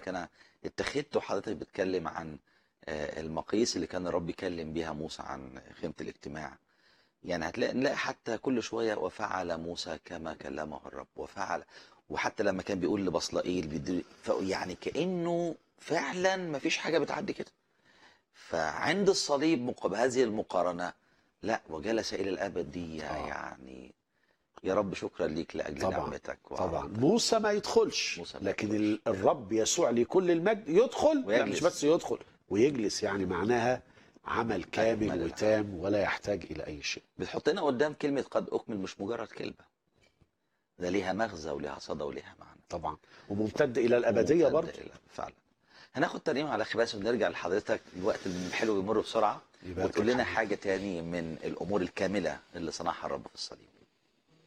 حضرتك انا اتخذت وحضرتك بتتكلم عن آه، المقاييس اللي كان الرب يكلم بيها موسى عن خيمة الاجتماع يعني هتلاقي نلاقي حتى كل شوية وفعل موسى كما كلمه الرب وفعل وحتى لما كان بيقول لبصلائيل بيدي- ف- يعني كأنه فعلا ما فيش حاجة بتعدي كده فعند الصليب مق- بهذه المقارنة لا وجلس إلى الأبد دي آه. يعني يا رب شكرا ليك لأجل طبعاً، نعمتك طبعا وعطاك. موسى ما يدخلش موسى ما لكن يدخلش. ال- الرب يسوع لكل المجد يدخل لا ويجلس. مش بس يدخل ويجلس يعني معناها عمل كامل أجمل وتام ولا يحتاج الى اي شيء بتحطنا قدام كلمة قد أكمل مش مجرد كلمة ده ليها مغزى وليها صدى وليها معنى طبعا وممتد الى الابديه ممتدة برضه إلى- فعلا هناخد ترنيمة على خباز ونرجع لحضرتك الوقت الحلو بيمر بسرعة يبارك وتقول لنا الحبيب. حاجة تاني من الأمور الكاملة اللي صنعها الرب في الصليب